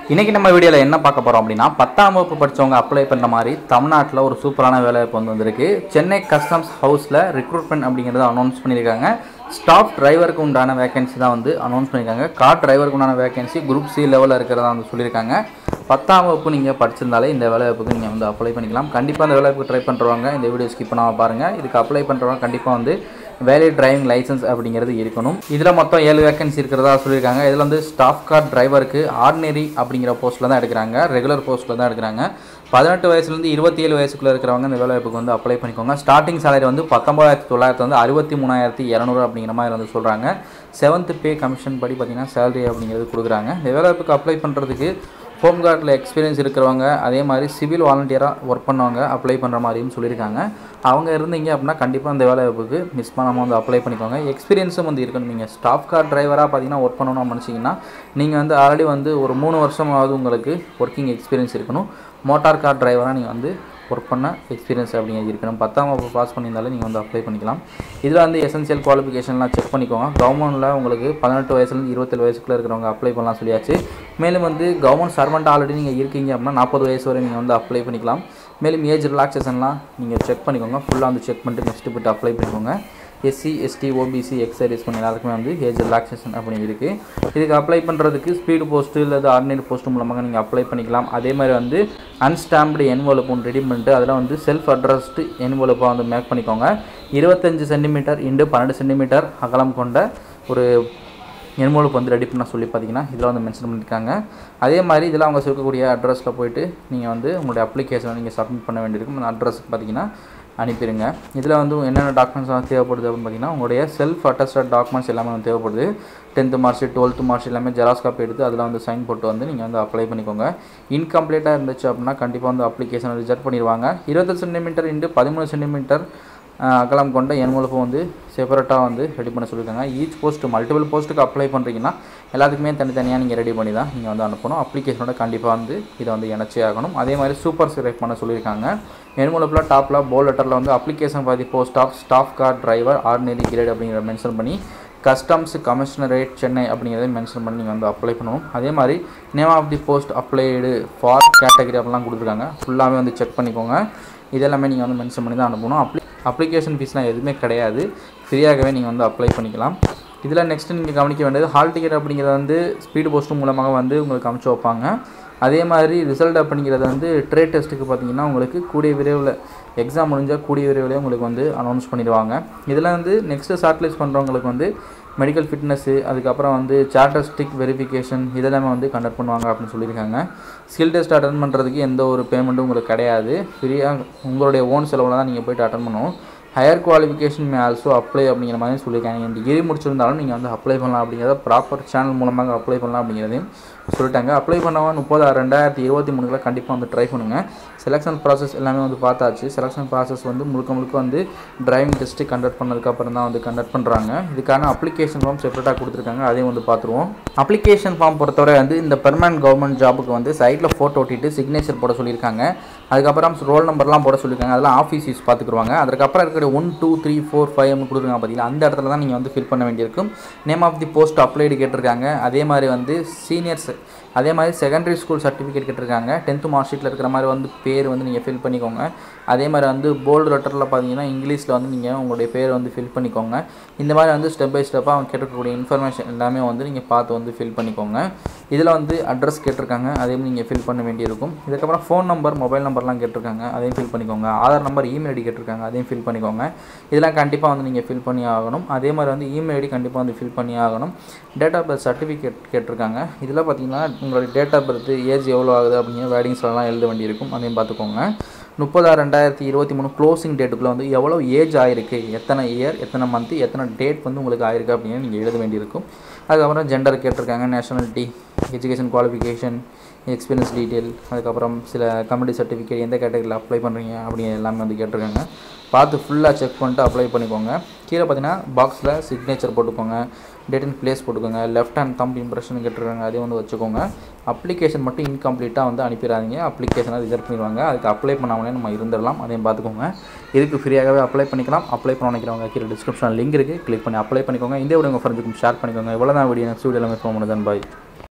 இன்றைக்கி நம்ம வீடியோவில் என்ன பார்க்க போகிறோம் அப்படின்னா பத்தாம் வகுப்பு படித்தவங்க அப்ளை பண்ணுற மாதிரி தமிழ்நாட்டில் ஒரு சூப்பரான வேலை இப்போ வந்து வந்திருக்கு சென்னை கஸ்டம்ஸ் ஹவுஸில் ரெக்ரூட்மெண்ட் அப்படிங்கிறத அனௌன்ஸ் பண்ணியிருக்காங்க ஸ்டாஃப் டிரைவருக்கு உண்டான வேகன்சி தான் வந்து அனௌன்ஸ் பண்ணியிருக்காங்க கார் டிரைவருக்கு உண்டான வேகன்சி குரூப் சி லெவலில் இருக்கிறதா வந்து சொல்லியிருக்காங்க பத்தாம் வகுப்பு நீங்கள் படிச்சிருந்தாலே இந்த வேலை வாய்ப்புக்கு நீங்கள் வந்து அப்ளை பண்ணிக்கலாம் கண்டிப்பாக இந்த வேலை வாய்ப்புக்கு ட்ரை பண்ணுறவங்க இந்த வீடியோ ஸ்கிப் பண்ணாமல் பாருங்கள் இதுக்கு அப்ளை பண்ணுறவங்க கண்டிப்பாக வந்து வேலிட் டிரைவிங் லைசன்ஸ் அப்படிங்கிறது இருக்கணும் இதில் மொத்தம் ஏழு வேகன்சி இருக்கிறதா சொல்லியிருக்காங்க இதில் வந்து ஸ்டாஃப் கார் டிரைவருக்கு ஆர்டினரி அப்படிங்கிற போஸ்ட்டில் தான் எடுக்கிறாங்க ரெகுலர் போஸ்ட்டில் தான் எடுக்கிறாங்க பதினெட்டு வயசுலேருந்து இருபத்தி ஏழு வயசுக்குள்ளே இருக்கிறவங்க இந்த வேலைவாய்ப்புக்கு வந்து அப்ளை பண்ணிக்கோங்க ஸ்டார்டிங் சேலரி வந்து பத்தொம்பதாயிரத்தி தொள்ளாயிரத்து வந்து அறுபத்தி மூணாயிரத்தி இரநூறு அப்படிங்கிற மாதிரி வந்து சொல்கிறாங்க செவன்த் பே கமிஷன் படி பார்த்தீங்கன்னா சேலரி அப்படிங்கிறது கொடுக்குறாங்க இந்த வேலைவாய்ப்புக்கு அப்ளை பண்ணுறதுக்கு ஹோம் கார்டில் எக்ஸ்பீரியன்ஸ் இருக்கிறவங்க அதே மாதிரி சிவில் வாலண்டியராக ஒர்க் பண்ணவங்க அப்ளை பண்ணுற மாதிரியும் சொல்லியிருக்காங்க அவங்க இருந்தீங்க அப்படின்னா கண்டிப்பாக இந்த வேலை வாய்ப்புக்கு மிஸ் பண்ணாமல் வந்து அப்ளை பண்ணிக்கோங்க எக்ஸ்பீரியன்ஸும் வந்து இருக்கணும் நீங்கள் ஸ்டாஃப் கார் டிரைவராக பார்த்தீங்கன்னா ஒர்க் பண்ணணும்னு நினச்சிங்கன்னா நீங்கள் வந்து ஆல்ரெடி வந்து ஒரு மூணு வருஷமாவது உங்களுக்கு ஒர்க்கிங் எக்ஸ்பீரியன்ஸ் இருக்கணும் மோட்டார் கார் டிரைவராக நீங்கள் வந்து ஒர்க் பண்ண எக்ஸ்பீரியன்ஸ் அப்படிங்கிறது இருக்கணும் பத்தாம் வகுப்பு பாஸ் பண்ணியிருந்தாலும் நீங்கள் வந்து அப்ளை பண்ணிக்கலாம் இதில் வந்து எசென்சியல் குவாலிஃபிகேஷன்லாம் செக் பண்ணிக்கோங்க கவர்மெண்ட்டில் உங்களுக்கு பதினெட்டு வயசுலேருந்து இருபத்தேழு வயசுக்குள்ளே இருக்கிறவங்க அப்ளை பண்ணலாம் சொல்லியாச்சு மேலும் வந்து கவர்மெண்ட் சர்வெண்ட் ஆல்ரெடி நீங்கள் இருக்கீங்க அப்படின்னா நாற்பது வயசு வரை நீங்கள் வந்து அப்ளை பண்ணிக்கலாம் மேலும் ஏஜ் ரிலாக்ஸேஷன்லாம் நீங்கள் செக் பண்ணிக்கோங்க ஃபுல்லாக வந்து செக் பண்ணிட்டு நெக்ஸ்ட்டு போய்ட்டு அப்ளை பண்ணிக்கோங்க எஸ்சி எஸ்டி ஓபிசி எக்ஸைஸ் பண்ண எல்லாருக்குமே வந்து ஏஜ் ரிலாக்ஸேஷன் அப்படின்னு இருக்குது இதுக்கு அப்ளை பண்ணுறதுக்கு ஸ்பீடு போஸ்ட்டு இல்லை ஆர்டினரி போஸ்ட் மூலமாக நீங்கள் அப்ளை பண்ணிக்கலாம் அதே மாதிரி வந்து அன்ஸ்டாம்ப்டு என்வலப் ஒன்று ரெடி பண்ணிட்டு அதில் வந்து செல்ஃப் அட்ரஸ்டு என்வலப்பாக வந்து மேக் பண்ணிக்கோங்க இருபத்தஞ்சு சென்டிமீட்டர் இன்டு பன்னெண்டு சென்டிமீட்டர் அகலம் கொண்ட ஒரு என்வலப் வந்து ரெடி பண்ண சொல்லி பார்த்தீங்கன்னா இதில் வந்து மென்ஷன் பண்ணியிருக்காங்க அதே மாதிரி இதில் அவங்க சொல்லக்கூடிய அட்ரஸில் போயிட்டு நீங்கள் வந்து உங்களுடைய அப்ளிகேஷனை நீங்கள் சப்மிட் பண்ண வேண்டியிருக்கும் அந்த அட்ரஸுக்கு பார்த்தீங்கன்னா அனுப்பிடுங்க இதில் வந்து என்னென்ன டாக்குமெண்ட்ஸ் தேவைப்படுது அப்படின்னு பார்த்தீங்கன்னா உங்களுடைய செல்ஃப் அட்டஸ்டட் டாக்குமெண்ட்ஸ் எல்லாமே வந்து தேவைப்படுது tenth mark sheet twelfth mark sheet எல்லாமே ஜெராக்ஸ் காப்பி எடுத்து அதில் வந்து சைன் போட்டு வந்து நீங்கள் வந்து அப்ளை பண்ணிக்கோங்க இன்கம்ப்ளீட்டாக இருந்துச்சு அப்படின்னா கண்டிப்பாக வந்து அப்ளிகேஷன் ரிஜெக்ட் பண்ணிடுவாங்க இருபத்தஞ்சு சென்டிமீட்டர் இன்ட்டு பதிமூணு சென்டிமீட்டர் அகலம் கொண்ட என்வலப்பு வந்து செப்பரேட்டாக வந்து ரெடி பண்ண சொல்லியிருக்காங்க ஈச் போஸ்ட் மல்டிபிள் போஸ்ட்டுக்கு அப்ளை பண்ணுறீங்கன்னா எல்லாத்துக்குமே தனித்தனியாக நீங்கள் ரெடி பண்ணி தான் நீங்கள் வந்து அனுப்பணும் அப்ளிகேஷனோட கண்டிப்பாக வந்து இதை வந்து இணைச்சி ஆகணும் அதே மாதிரி சூப்பர் செலக்ட் பண்ண சொல்லியிருக்காங்க என்வலப்பில் டாப்பில் போல் லெட்டரில் வந்து application for the post of staff car driver ordinary grade அப்படிங்கிற மென்ஷன் பண்ணி கஸ்டம்ஸ் கமிஷனரேட் சென்னை அப்படிங்கிறத மென்ஷன் பண்ணி நீங்கள் வந்து அப்ளை பண்ணணும் அதே மாதிரி name of the post applied for category அப்படிலாம் கொடுத்துருக்காங்க ஃபுல்லாகவே வந்து செக் பண்ணிக்கோங்க இதெல்லாமே நீங்கள் வந்து மென்ஷன் பண்ணி தான் அனுப்பணும் அப்ளி அப்ளிகேஷன் ஃபீஸ்லாம் எதுவுமே கிடையாது ஃப்ரீயாகவே நீங்கள் வந்து அப்ளை பண்ணிக்கலாம் இதில் நெக்ஸ்ட்டு நீங்கள் கவனிக்க வேண்டியது ஹால் டிக்கெட் அப்படிங்கிறத வந்து ஸ்பீடு போஸ்ட்டு மூலமாக வந்து உங்களுக்கு அமுச்சு வைப்பாங்க அதே மாதிரி ரிசல்ட் அப்படிங்கிறது வந்து ட்ரேட் டெஸ்ட்டுக்கு பார்த்தீங்கன்னா உங்களுக்கு கூடிய விரைவில் எக்ஸாம் முடிஞ்சால் கூடிய விரைவிலே உங்களுக்கு வந்து அனௌன்ஸ் பண்ணிடுவாங்க இதில் வந்து நெக்ஸ்ட்டு ஷார்ட்லிஸ்ட் பண்ணுறவங்களுக்கு வந்து மெடிக்கல் ஃபிட்னஸ்ஸு அதுக்கப்புறம் வந்து சார்டஸ்டிக் வெரிஃபிகேஷன் இதெல்லாமே வந்து கண்டக்ட் பண்ணுவாங்க அப்படின்னு சொல்லியிருக்காங்க ஸ்கில் டெஸ்ட் அட்டன் பண்ணுறதுக்கு எந்த ஒரு பேமெண்ட்டும் உங்களுக்கு கிடையாது ஃப்ரீயாக உங்களுடைய ஓன் செலவில் தான் நீங்கள் போய்ட்டு அட்டன் பண்ணணும் higher qualification may also apply அப்படிங்கிற மாதிரி சொல்லியிருக்காங்க நீங்கள் டிகிரி முடிச்சிருந்தாலும் நீங்கள் வந்து அப்ளை பண்ணலாம் அப்படிங்கிறத ப்ராப்பர் சேனல் மூலமாக அப்ளை பண்ணலாம் அப்படிங்கிறதையும் சொல்லிட்டாங்க அப்ளை பண்ணவங்க முப்பது ரெண்டாயிரத்தி இருபத்தி மூணுக்குள்ள கண்டிப்பாக வந்து ட்ரை பண்ணுங்கள் செலெக்ஷன் ப்ராசஸ் எல்லாமே வந்து பார்த்தாச்சு செலெக்ஷன் ப்ராசஸ் வந்து முழுக்க முழுக்க வந்து டிரைவிங் டெஸ்ட்டு கண்டக்ட் பண்ணதுக்கப்புறம் தான் வந்து கண்டக்ட் பண்ணுறாங்க இதுக்கான அப்ளிகேஷன் ஃபார்ம் செப்பரேட்டாக கொடுத்துருக்காங்க அதையும் வந்து பார்த்துருவோம் அப்ளிகேஷன் ஃபார்ம் பொறுத்தவரை வந்து இந்த பெர்மனன்ட் கவர்மெண்ட் ஜாபுக்கு வந்து சைட்டில் ஃபோட்டோ ஒட்டிட்டு சிக்னேச்சர் போட சொல்லியிருக்காங்க அதுக்கப்புறம் ரோல் நம்பர்லாம் போட சொல்லியிருக்காங்க அதெல்லாம் ஆஃபீஸ் யூஸ் பார்த்துக்குருவாங்க அதுக்கப்புறம் இருக்கிற one two three four five கொடுத்துருக்காங்க பார்த்தீங்களா அந்த இடத்துல தான் நீங்கள் வந்து ஃபில் பண்ண வேண்டியிருக்கும் name of the post applied கேட்டிருக்காங்க அதே மாதிரி வந்து சீனியர்ஸ் அதே மாதிரி செகண்டரி ஸ்கூல் சர்டிஃபிகேட் கேட்டிருக்காங்க டென்த்து மார்க் ஷீட்டில் இருக்கிற மாதிரி வந்து பேர் வந்து நீங்கள் ஃபில் பண்ணிக்கோங்க அதே மாதிரி வந்து போல்டு லெட்டரில் பார்த்தீங்கன்னா இங்கிலீஷில் வந்து நீங்கள் உங்களுடைய பேர் வந்து ஃபில் பண்ணிக்கோங்க இந்த மாதிரி வந்து ஸ்டெப் பை ஸ்டெப்பாக அவங்க கேட்டிருக்கக்கூடிய இன்ஃபர்மேஷன் எல்லாமே வந்து நீங்கள் பார்த்து வந்து ஃபில் பண்ணிக்கோங்க இதில் வந்து அட்ரஸ் கேட்டிருக்காங்க அதையும் நீங்கள் ஃபில் பண்ண வேண்டியிருக்கும் இதுக்கப்புறம் ஃபோன் நம்பர் மொபைல் நம்பர்லாம் கேட்டிருக்காங்க அதையும் ஃபில் பண்ணிக்கோங்க ஆதார் நம்பர் இமெயில் ஐடி கேட்டிருக்காங்க அதையும் ஃபில் பண்ணிக்கோங்க இதெல்லாம் கண்டிப்பாக வந்து நீங்கள் ஃபில் பண்ணி ஆகணும் அதே மாதிரி வந்து இமெயில் ஐடி கண்டிப்பாக வந்து ஃபில் பண்ணி ஆகணும் டேட் ஆஃப் பர்த் சர்டிஃபிகேட் கேட்டிருக்காங்க இதில் பார்த்தீங்கன்னா உங்களுடைய டேட் ஆஃப் பர்த் ஏஜ் எவ்வளோ ஆகுது அப்படிங்கிற வேர்டிங்ஸ்லாம் எழுத வேண்டியிருக்கும் அதையும் பார்த்துக்கோங்க முப்பது ரெண்டாயிரத்தி இருபத்தி மூணு க்ளோசிங் டேட்டுக்குள்ளே வந்து எவ்வளோ ஏஜ் ஆயிருக்கு எத்தனை இயர் எத்தனை மந்த்து எத்தனை டேட் வந்து உங்களுக்கு ஆயிருக்கு அப்படின்னு நீங்கள் எழுத வேண்டியிருக்கும் அதுக்கப்புறம் ஜெண்டர் கேட்டிருக்காங்க nationality education qualification experience detail அதுக்கப்புறம் சில கம்யூனிட்டி சர்டிஃபிகேட் எந்த கேட்டகரியில் அப்ளை பண்ணுறீங்க அப்படிங்கிற எல்லாமே வந்து கேட்டிருக்காங்க பார்த்து ஃபுல்லாக செக் பண்ணிட்டு அப்ளை பண்ணிக்கோங்க கீழே பார்த்தீங்கன்னா பாக்ஸில் சிக்னேச்சர் போட்டுக்கோங்க டேட் அண்ட் பிளேஸ் போட்டுக்கோங்க லெஃப்ட் ஹேண்ட் தம்ப் இம்ப்ரெஷன் கேட்டிருக்காங்க அதையும் வந்து வச்சுக்கோங்க அப்ளிகேஷன் மட்டும் இன்கம்ப்ளீட்டாக வந்து அனுப்பிடாதீங்க அப்ளிகேஷனை ரிஜெக்ட் பண்ணிடுவாங்க அதுக்கு அப்ளை பண்ணாமலே நம்ம இருந்துடலாம் அதையும் பார்த்துக்கோங்க இதுக்கு ஃப்ரீயாகவே அப்ளை பண்ணிக்கலாம் அப்ளை பண்ண நினைக்கிறவங்க கீழே டிஸ்கிரிப்ஷன் லிங்க் இருக்குது கிளிக் பண்ணி அப்ளை பண்ணிக்கோங்க இந்த வீடியோ உங்கள் ஃப்ரெண்ட்ஸுக்கும் ஷேர் பண்ணிக்கோங்க இவ்வளோ தான் வீடியோ நெக்ஸ்ட் வீடியோவில் மீட் பண்ணுறேன் பாய்